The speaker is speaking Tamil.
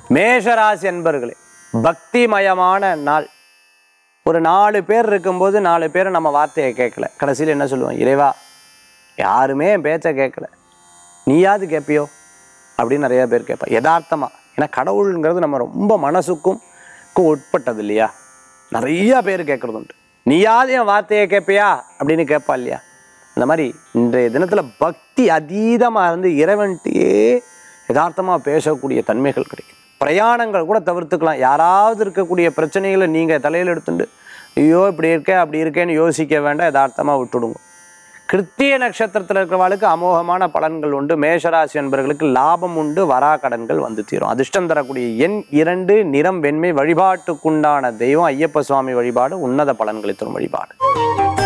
மேஷராசி அன்பர்களே பக்திமயமான நாள் ஒரு நாலு பேர் இருக்கும்போது நாலு பேர் நம்ம வார்த்தையை கேட்கல கடைசியில் என்ன சொல்லுவோம் இறைவா யாருமே என் பேச்சை கேட்கல நீயாவது கேட்பியோ அப்படின்னு நிறைய பேர் கேட்பா யதார்த்தமா ஏன்னா கடவுளுங்கிறது நம்ம ரொம்ப மனசுக்கும் க்கும் உட்பட்டது இல்லையா நிறைய பேர் கேட்கறது உண்டு நீயாவது என் வார்த்தையை கேட்பியா அப்படின்னு கேட்பா இல்லையா அந்த மாதிரி இன்றைய தினத்துல பக்தி அதீதமா இருந்து இறைவன்கிட்டயே யதார்த்தமா பேசக்கூடிய தன்மைகள் கிடைக்கும் பிரயாணங்கள் கூட தவிர்த்துக்கலாம் யாராவது இருக்கக்கூடிய பிரச்சனைகளை நீங்க தலையில் எடுத்துட்டு ஐயோ இப்படி இருக்கே அப்படி இருக்கேன்னு யோசிக்க வேண்டாம் யதார்த்தமா விட்டுடுங்க கிருத்திய நட்சத்திரத்தில் இருக்கிறவாளுக்கு அமோகமான பலன்கள் உண்டு மேஷராசி என்பவர்களுக்கு லாபம் உண்டு வரா கடன்கள் வந்து தீரும் அதிர்ஷ்டம் தரக்கூடிய எண் இரண்டு நிறம் வெண்மை வழிபாட்டுக்குண்டான தெய்வம் ஐயப்ப சுவாமி வழிபாடு உன்னத பலன்களை தரும் வழிபாடு